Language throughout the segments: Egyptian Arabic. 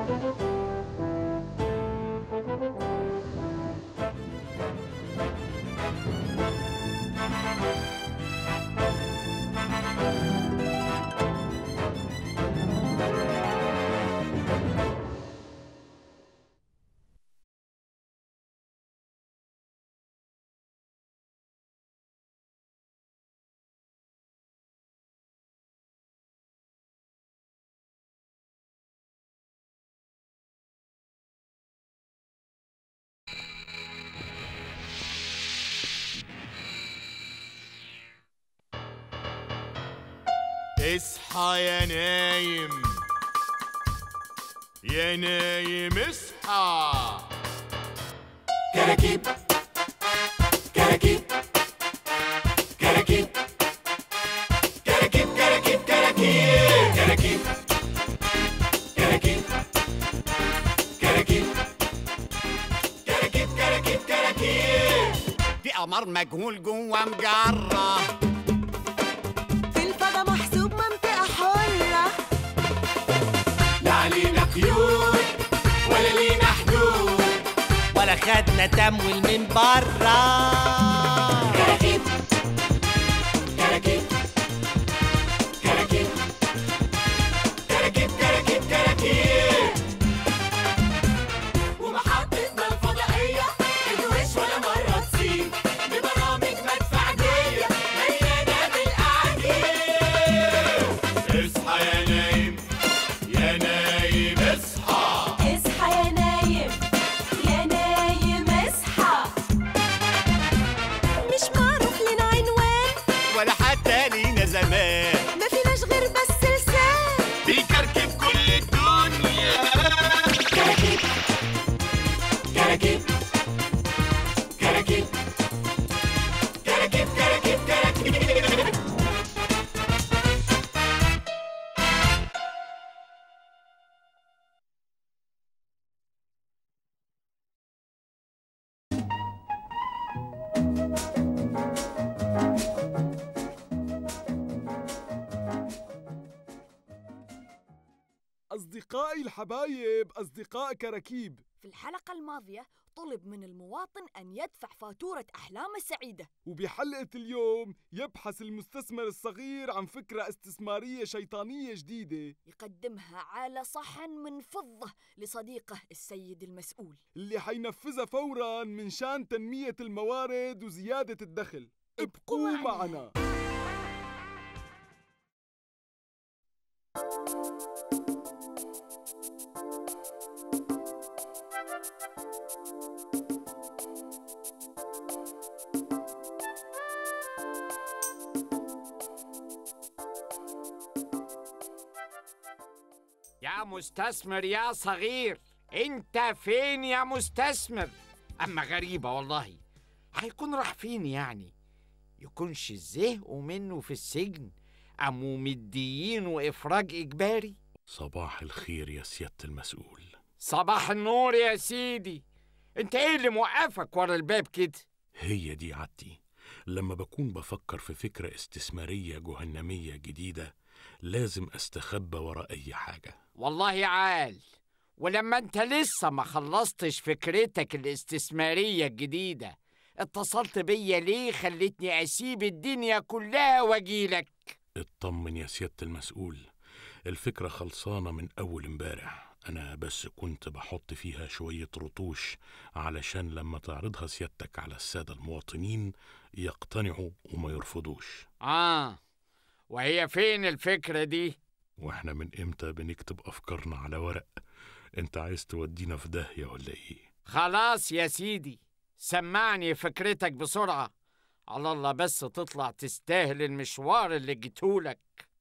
اصحى يا نايم يا نايم اصحى كراكيب كراكيب كراكيب كراكيب كراكيب كراكيب كراكيب كراكيب كراكيب كراكيب كراكيب كراكيب في قمر مجهول جوه مجرة في الفضا محسوب منطقة حرة لا علينا قيود ولا لينا حدود ولا خدنا تمويل من برا كراكيب كراكيب كراكيب كراكيب كراكيب كراكيب ومحطتنا الفضائية تدوش ولا مرة تسيب ببرامج مدفعجية مليانة بالأعاجيب اصحى يا نايم يا نايم اصحى اصحى يا نايم يا نايم اصحى مش معروف لنا عنوان ولا حتى لينا زمان ما فيناش غير بس لسان بيكركب كل الدنيا كراكيب كراكيب كراكيب كراكيب كراكيب كراكيب أصدقائي الحبايب أصدقاء كراكيب في الحلقة الماضية طلب من المواطن أن يدفع فاتورة أحلامه السعيدة وبحلقة اليوم يبحث المستثمر الصغير عن فكرة استثمارية شيطانية جديدة يقدمها على صحن من فضة لصديقه السيد المسؤول اللي حينفذها فورا من شان تنمية الموارد وزيادة الدخل ابقوا معنا يا مستثمر يا صغير انت فين يا مستثمر اما غريبة والله هيكون راح فين يعني يكونش زهقوا منه في السجن قاموا مديينه افراج اجباري صباح الخير يا سيادة المسؤول صباح النور يا سيدي انت ايه اللي موقفك ورا الباب كده هي دي عادتي لما بكون بفكر في فكرة استثمارية جهنمية جديدة لازم استخبى ورا أي حاجة والله عال ولما انت لسه ما خلصتش فكرتك الاستثمارية الجديدة اتصلت بيا ليه خلتني اسيب الدنيا كلها واجيلك اطمن يا سيادة المسؤول الفكرة خلصانة من أول امبارح أنا بس كنت بحط فيها شوية رطوش علشان لما تعرضها سيادتك على السادة المواطنين يقتنعوا وما يرفضوش اه وهي فين الفكرة دي واحنا من امتى بنكتب أفكارنا على ورق انت عايز تودينا في داهية ولا ايه خلاص يا سيدي سمعني فكرتك بسرعة على الله بس تطلع تستاهل المشوار اللي جيتهولك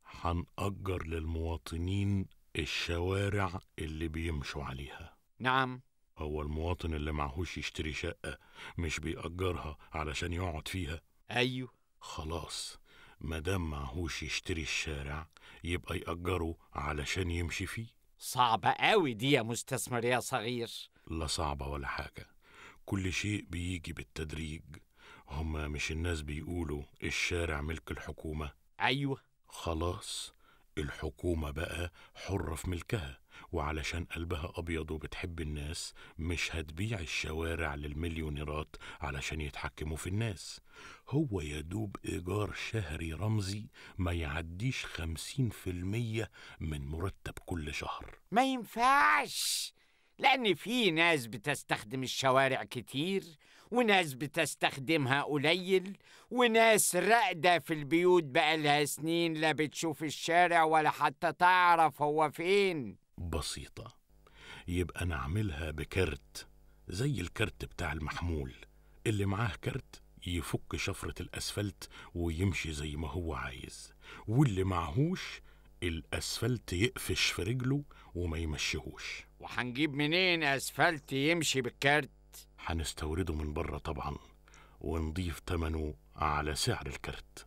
هنأجر للمواطنين الشوارع اللي بيمشوا عليها نعم هو المواطن اللي معهوش يشتري شقة مش بيأجرها علشان يقعد فيها ايوه خلاص مادام معهوش يشتري الشارع يبقى يأجره علشان يمشي فيه صعبة قوي دي يا مستثمر يا صغير لا صعبة ولا حاجة كل شيء بيجي بالتدريج هما مش الناس بيقولوا الشارع ملك الحكومة ايوه خلاص الحكومة بقى حرة في ملكها وعلشان قلبها أبيض وبتحب الناس مش هتبيع الشوارع للمليونيرات علشان يتحكموا في الناس هو يدوب إيجار شهري رمزي ما يعديش خمسين في المية من مرتب كل شهر ما ينفعش لأن في ناس بتستخدم الشوارع كتير وناس بتستخدمها قليل وناس راقدة في البيوت بقالها سنين لا بتشوف الشارع ولا حتى تعرف هو فين بسيطة يبقى نعملها بكارت زي الكارت بتاع المحمول اللي معاه كارت يفك شفرة الأسفلت ويمشي زي ما هو عايز واللي معهوش الأسفلت يقفش في رجله وما يمشيهوش وهنجيب منين أسفلت يمشي بالكارت هنستورده من بره طبعا ونضيف تمنه على سعر الكارت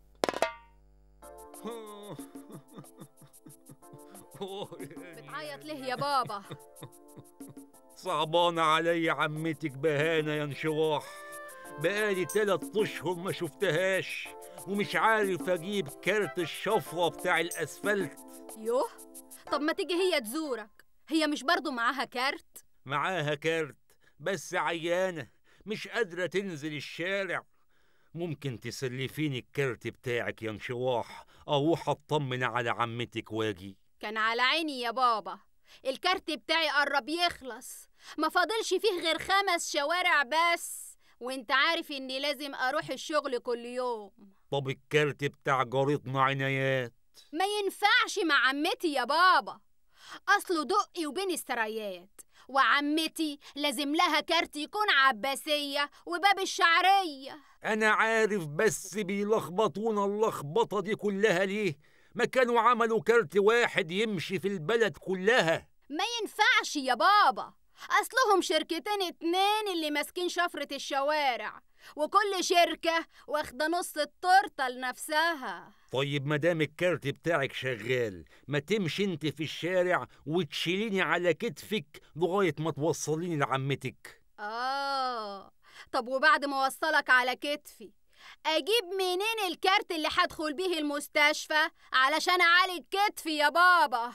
بتعيط ليه يا بابا صعبانة علي عمتك بهانة يا انشواح بقالي تلات اشهر ما شفتهاش ومش عارف اجيب كارت الشفرة بتاع الاسفلت يوه طب ما تيجي هي تزورك هي مش برضو معاها كارت معاها كارت بس عيانة مش قادرة تنزل الشارع ممكن تسلفيني الكارت بتاعك يا انشواح اروح اطمن على عمتك واجي كان على عيني يا بابا الكارت بتاعي قرب يخلص ما فاضلش فيه غير خمس شوارع بس وانت عارف اني لازم اروح الشغل كل يوم طب الكارت بتاع جارتنا عنايات ما ينفعش مع عمتي يا بابا اصله دقي وبين السرايات وعمتي لازم لها كارت يكون عباسية وباب الشعرية انا عارف بس بيلخبطونا اللخبطة دي كلها ليه ما كانوا عملوا كارت واحد يمشي في البلد كلها ما ينفعش يا بابا أصلهم شركتين اتنين اللي ماسكين شفرة الشوارع وكل شركة واخدة نص التورتة لنفسها طيب مدام الكارت بتاعك شغال ما تمشي انت في الشارع وتشيليني على كتفك لغاية ما توصليني لعمتك آه طب وبعد ما وصلك على كتفي أجيب منين الكارت اللي هدخل بيه المستشفى علشان أعالج كتفي يا بابا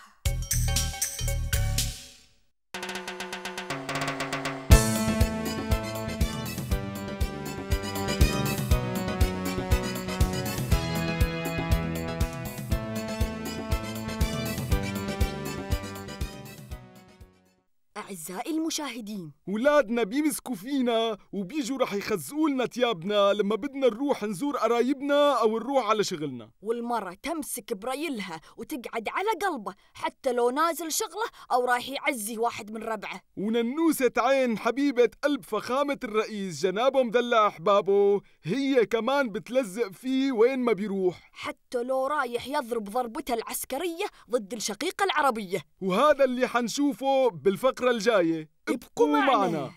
أعزائي المشاهدين ولادنا بيمسكوا فينا وبيجوا رح يخزقوا لنا تيابنا لما بدنا نروح نزور قرايبنا أو نروح على شغلنا والمرة تمسك بريلها وتقعد على قلبه حتى لو نازل شغله أو رايح يعزي واحد من ربعه وننوسة عين حبيبة قلب فخامة الرئيس جنابه مدلع أحبابه هي كمان بتلزق فيه وين ما بيروح حتى لو رايح يضرب ضربته العسكرية ضد الشقيقة العربية وهذا اللي حنشوفه بالفقرة الجاية ابقوا معنا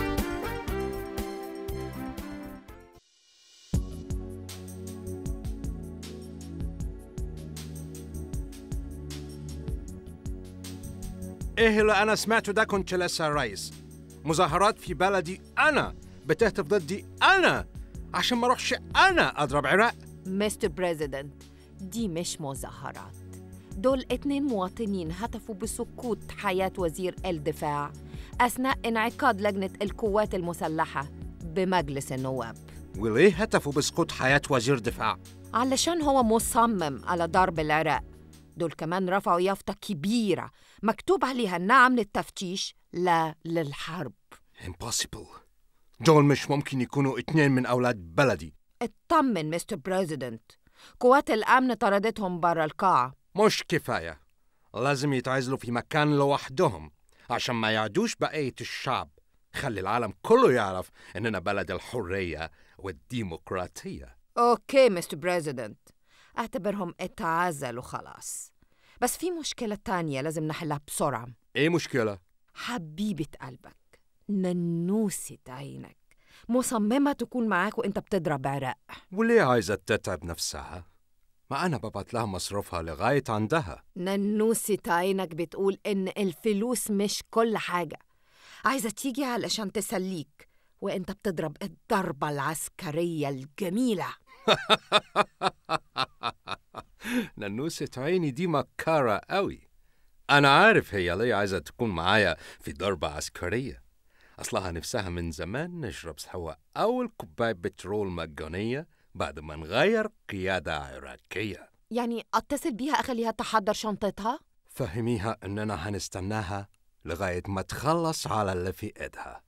ايه اللي انا سمعته ده كنت لسه الرئيس مظاهرات في بلدي انا بتهتف ضدي انا عشان ما اروحش انا اضرب عراق مستر بريزيدنت دي مش مظاهرات دول اتنين مواطنين هتفوا بسقوط حياة وزير الدفاع أثناء انعقاد لجنة القوات المسلحة بمجلس النواب وليه هتفوا بسقوط حياة وزير دفاع؟ علشان هو مصمم على ضرب العراق دول كمان رفعوا يافطة كبيرة مكتوب عليها نعم للتفتيش لا للحرب impossible دول مش ممكن يكونوا اتنين من أولاد بلدي اطمن مستر بريزيدنت قوات الأمن طردتهم برا القاعة مش كفاية لازم يتعزلوا في مكان لوحدهم عشان ما يعدوش بقية الشعب خلي العالم كله يعرف إننا بلد الحرية والديمقراطية أوكي مستر بريزيدنت اعتبرهم اتعزلوا خلاص بس في مشكلة تانية لازم نحلها بسرعة إيه مشكلة؟ حبيبة قلبك ننوسة عينك مصممة تكون معاك وانت بتضرب عراق وليه عايزة تتعب نفسها؟ ما أنا ببعت لها مصروفها لغاية عندها ننوسة عينك بتقول إن الفلوس مش كل حاجة عايزة تيجي علشان تسليك وانت بتضرب الضربة العسكرية الجميلة ننوسة عيني دي مكارة قوي أنا عارف هي ليه عايزة تكون معايا في ضربة عسكرية أصلها نفسها من زمان نشرب سوا أول كوباية بترول مجانية بعد ما نغير قيادة عراقية يعني اتصل بيها اخليها تحضر شنطتها فهميها إننا هنستناها لغاية ما تخلص على اللي في إيدها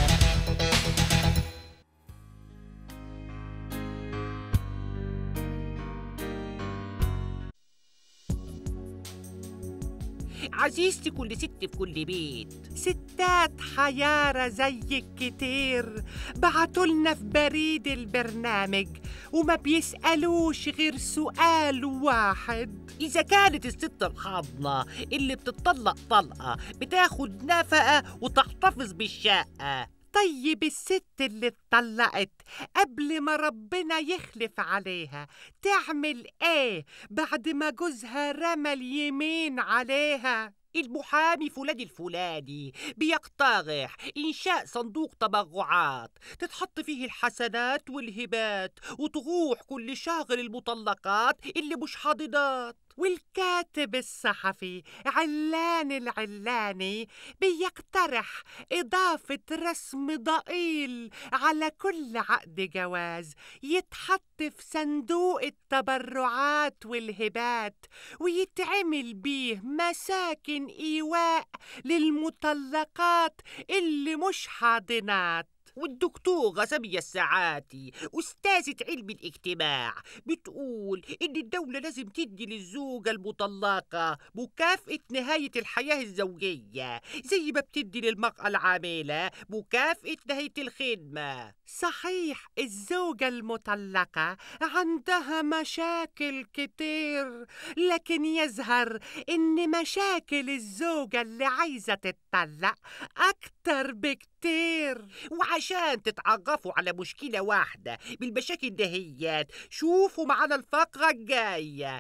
عزيزتي كل ست في كل بيت ستات حيارة زيك كتير بعتولنا في بريد البرنامج وما بيسألوش غير سؤال واحد إذا كانت الست الحاضنة اللي بتطلق طلقة بتاخد نفقة وتحتفظ بالشقة طيب الست اللي اتطلقت قبل ما ربنا يخلف عليها تعمل ايه بعد ما جوزها رمى اليمين عليها المحامي فلان الفلاني بيقترح إنشاء صندوق تبرعات تتحط فيه الحسنات والهبات وتروح كل شهر للمطلقات اللي مش حاضنات والكاتب الصحفي علان العلاني بيقترح إضافة رسم ضئيل على كل عقد جواز يتحط في صندوق التبرعات والهبات ويتعمل بيه مساكن إيواء للمطلقات اللي مش حاضنات والدكتورة سامية الساعاتي أستاذة علم الاجتماع بتقول إن الدولة لازم تدي للزوجة المطلقة مكافأة نهاية الحياة الزوجية زي ما بتدي للمرأة العاملة مكافأة نهاية الخدمة صحيح الزوجة المطلقة عندها مشاكل كتير لكن يظهر إن مشاكل الزوجة اللي عايزة تتطلق أكتر بكتير وعشان تتعرفوا على مشكلة واحدة بالمشاكل دهيات شوفوا معانا الفقرة الجاية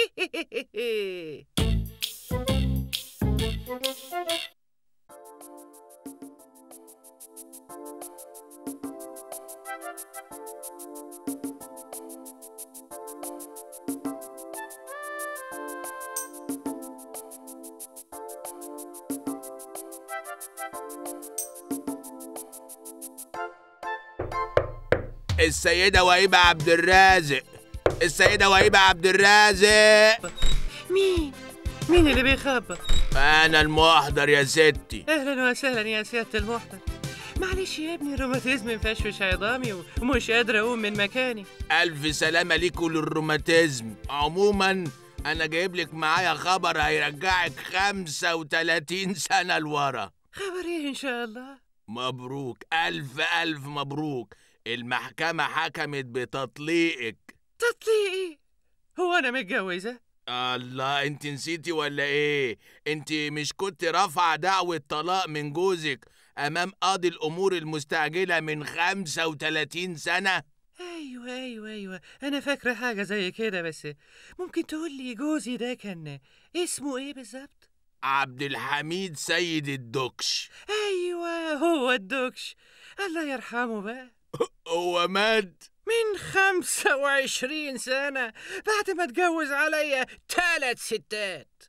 السيدة وهيبة عبد الرازق السيدة وهيبة عبد الرازق مين؟ مين اللي بيخبط؟ أنا المحضر يا ستي أهلا وسهلا يا سيادة المحضر معلش يا ابني الروماتيزم مفشفش عظامي ومش قادر أقوم من مكاني ألف سلامة ليكوا للروماتيزم عموما أنا جايب لك معايا خبر هيرجعك 35 سنة لورا خبر إيه إن شاء الله؟ مبروك ألف ألف مبروك المحكمة حكمت بتطليقك تطليقي هو أنا متجوزة؟ الله انت نسيتي ولا ايه انت مش كنت رافعة دعوة طلاق من جوزك امام قاضي الامور المستعجلة من 35 سنة أيوة أيوة أيوة أنا فاكرة حاجة زي كده بس ممكن تقول لي جوزي ده كان اسمه إيه بالظبط؟ عبد الحميد سيد الدكش أيوة هو الدكش الله يرحمه بقى هو مات من خمسة وعشرين سنة بعد ما اتجوز عليا تلات ستات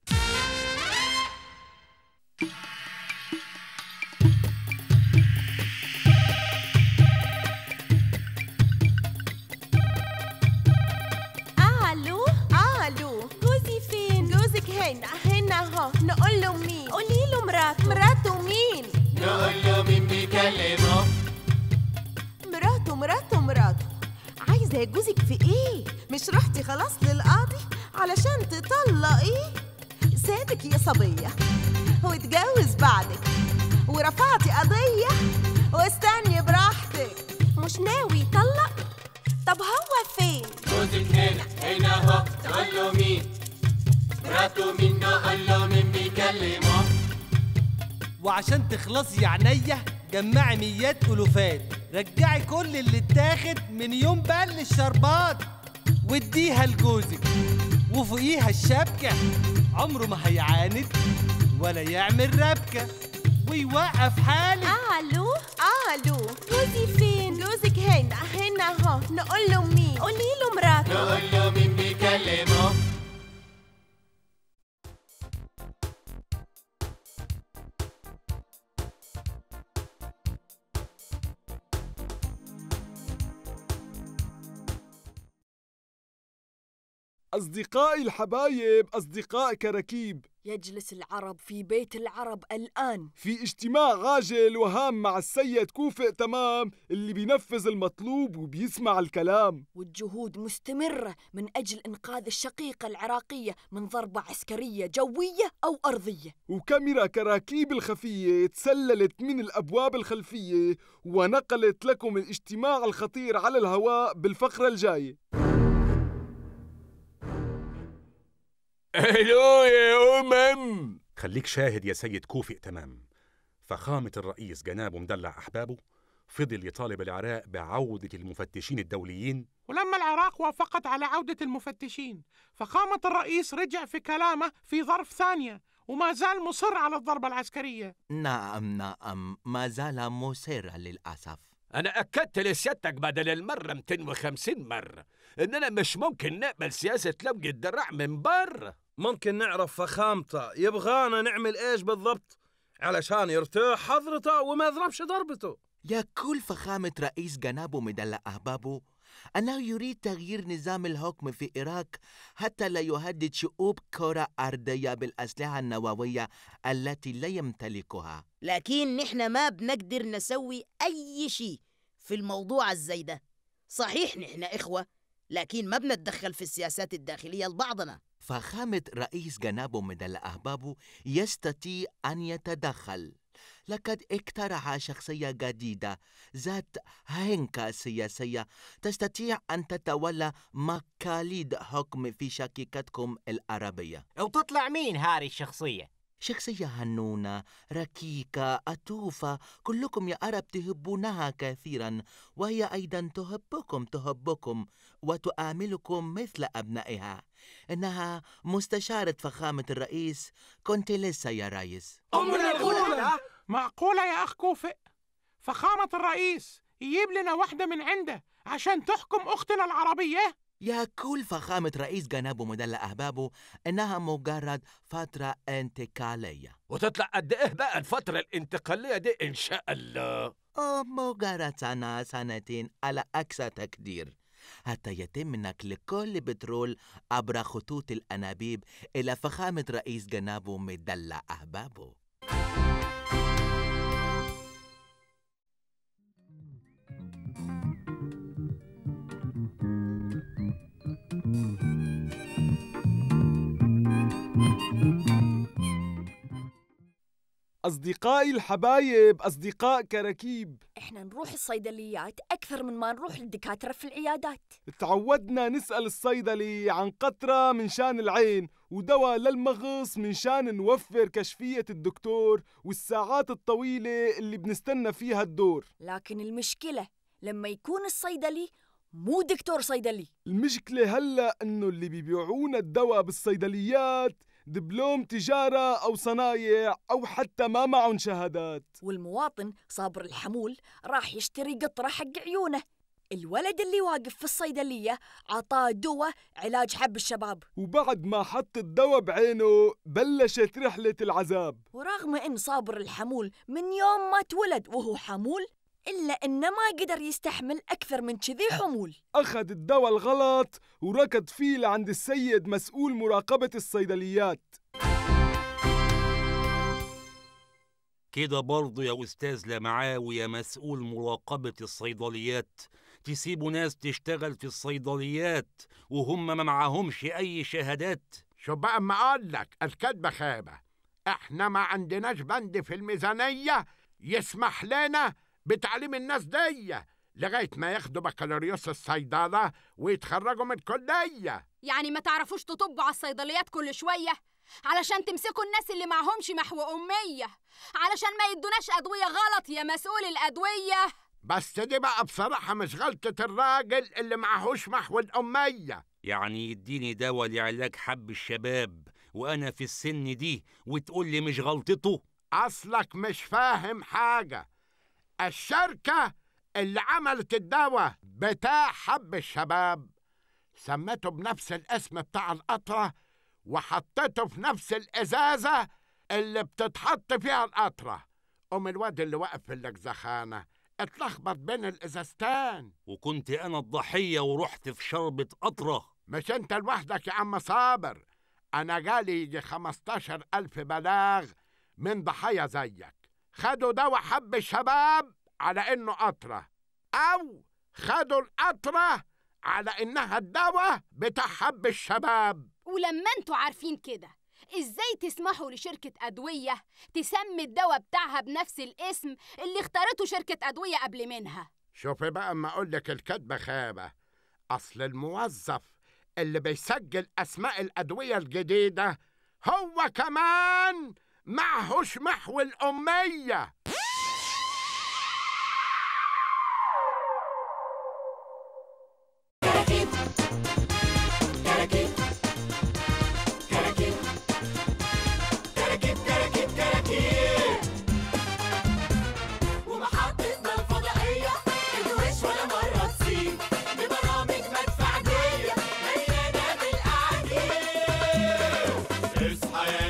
الو الو جوزي فين جوزك هنا هنا اهو نقول له مين قولي له مراته مراته مين نقول له مين بيكلمه مراته مراته مراته عايزه جوزك في ايه مش رحتي خلاص للقاضي علشان تطلقيه سابك يا صبيه واتجوز بعدك ورفعتي قضيه واستني براحتك مش ناوي يطلق طب هو فين جوزك هنا هنا اهو تقول له مين مراته مين نقول له مين بيكلمه وعشان تخلصي يا عينيا جمعي ميات ألوفات رجعي كل اللي اتاخد من يوم بل الشربات واديها لجوزك وفوقيها الشبكة عمره ما هيعاند ولا يعمل ربكة ويوقف حالك الو الو جوزي فين جوزك هنا هنا اهو نقول له مين قولي له مراته نقول له مين بيكلمه أصدقائي الحبايب أصدقاء كراكيب يجلس العرب في بيت العرب الآن في اجتماع عاجل وهام مع السيد كوفئ تمام اللي بينفذ المطلوب وبيسمع الكلام والجهود مستمرة من أجل إنقاذ الشقيقة العراقية من ضربة عسكرية جوية أو أرضية وكاميرا كراكيب الخفية تسللت من الأبواب الخلفية ونقلت لكم الاجتماع الخطير على الهواء بالفقرة الجاية الو يا امم خليك شاهد يا سيد كوفئ تمام فخامة الرئيس جنابه مدلع أحبابه فضل يطالب العراق بعودة المفتشين الدوليين ولما العراق وافقت على عودة المفتشين فقامة الرئيس رجع في كلامه في ظرف ثانية وما زال مصر على الضربة العسكرية نعم نعم ما زال مصرا للأسف أنا أكدت لسيادتك بدل المرة 250 مرة إننا مش ممكن نقبل سياسة لوج الدراع من بره ممكن نعرف فخامته يبغانا نعمل ايش بالضبط علشان يرتاح حضرته وما يضربش ضربته يقول فخامة رئيس جنابه مدلع أحبابه أنه يريد تغيير نظام الحكم في العراق حتى لا يهدد شعوب كرة أرضية بالأسلحة النووية التي لا يمتلكها لكن نحن ما بنقدر نسوي أي شيء في الموضوع الزي ده صحيح نحن إخوة لكن ما بنتدخل في السياسات الداخلية لبعضنا فخامة رئيس جنابه مدلع أحبابه يستطيع أن يتدخل لقد اقترح شخصية جديدة ذات هنكة سياسية تستطيع أن تتولى مقاليد حكم في شقيقتكم العربية وتطلع مين هاري الشخصية؟ شخصية هنونة ركيكة أتوفة كلكم يا عرب تحبونها كثيرا وهي أيضا تحبكم تحبكم وتعاملكم مثل أبنائها إنها مستشارة فخامة الرئيس كنت لسه يا ريس أمنا الأولى معقولة يا أخ كوفئ فخامة الرئيس يجيب لنا واحدة من عنده عشان تحكم أختنا العربية يقول فخامة رئيس جنابه مدلع أحبابه إنها مجرد فترة انتقالية وتطلع قد إيه بقى الفترة الانتقالية دي إن شاء الله أو مجرد سنة سنتين على أقصى تقدير حتى يتم نقل كل بترول عبر خطوط الأنابيب إلى فخامة رئيس جنابه مدلع أحبابه أصدقائي الحبايب أصدقاء كراكيب إحنا نروح الصيدليات أكثر من ما نروح للدكاترة في العيادات تعودنا نسأل الصيدلي عن قطرة من شان العين ودواء للمغص من شان نوفر كشفية الدكتور والساعات الطويلة اللي بنستنى فيها الدور لكن المشكلة لما يكون الصيدلي مو دكتور صيدلي المشكلة هلأ إنه اللي بيبيعونا الدواء بالصيدليات دبلوم تجارة أو صنايع أو حتى ما معهم شهادات والمواطن صابر الحمول راح يشتري قطرة حق عيونه الولد اللي واقف في الصيدلية عطاه دواء علاج حب الشباب وبعد ما حط الدواء بعينه بلشت رحلة العذاب ورغم إن صابر الحمول من يوم ما تولد وهو حمول إلا إنه ما قدر يستحمل أكثر من كذي حمول أخذ الدواء الغلط وركض فيه لعند السيد مسؤول مراقبة الصيدليات كده برضه يا أستاذ لمعاوي يا مسؤول مراقبة الصيدليات تسيبوا ناس تشتغل في الصيدليات وهم ما معاهمش أي شهادات شو بقى ما أقول لك الكدبة خيبة إحنا ما عندناش بند في الميزانية يسمح لنا بتعليم الناس دي لغاية ما ياخدوا بكالوريوس الصيدلة ويتخرجوا من الكلية يعني ما تعرفوش تطبوا على الصيدليات كل شوية علشان تمسكوا الناس اللي معهمش محو أمية علشان ما يدوناش أدوية غلط يا مسؤول الأدوية بس دي بقى بصراحة مش غلطة الراجل اللي معهوش محو الأمية يعني يديني دواء لعلاج حب الشباب وأنا في السن دي وتقول لي مش غلطته أصلك مش فاهم حاجة الشركة اللي عملت الدواء بتاع حب الشباب سمته بنفس الاسم بتاع القطرة وحطته في نفس الإزازة اللي بتتحط فيها القطرة قوم الواد اللي واقف في الزخانة اتلخبط بين الإزازتين وكنت أنا الضحية ورحت في شربة قطرة مش انت لوحدك يا عم صابر انا جالي يجي 15 الف بلاغ من ضحايا زيك خدوا دواء حب الشباب على انه قطرة او خدوا القطرة على انها الدواء بتاع حب الشباب ولما انتوا عارفين كده ازاي تسمحوا لشركة أدوية تسمي الدواء بتاعها بنفس الاسم اللي اختارته شركة أدوية قبل منها شوفي بقى اما اقول لك الكدبة خابة اصل الموظف اللي بيسجل اسماء الادوية الجديدة هو كمان معهوش محو الامية ومحطتنا الفضائية تدوش ولا مرة تسيب ببرامج مدفعجية مليانة بالقعدين اصحى يا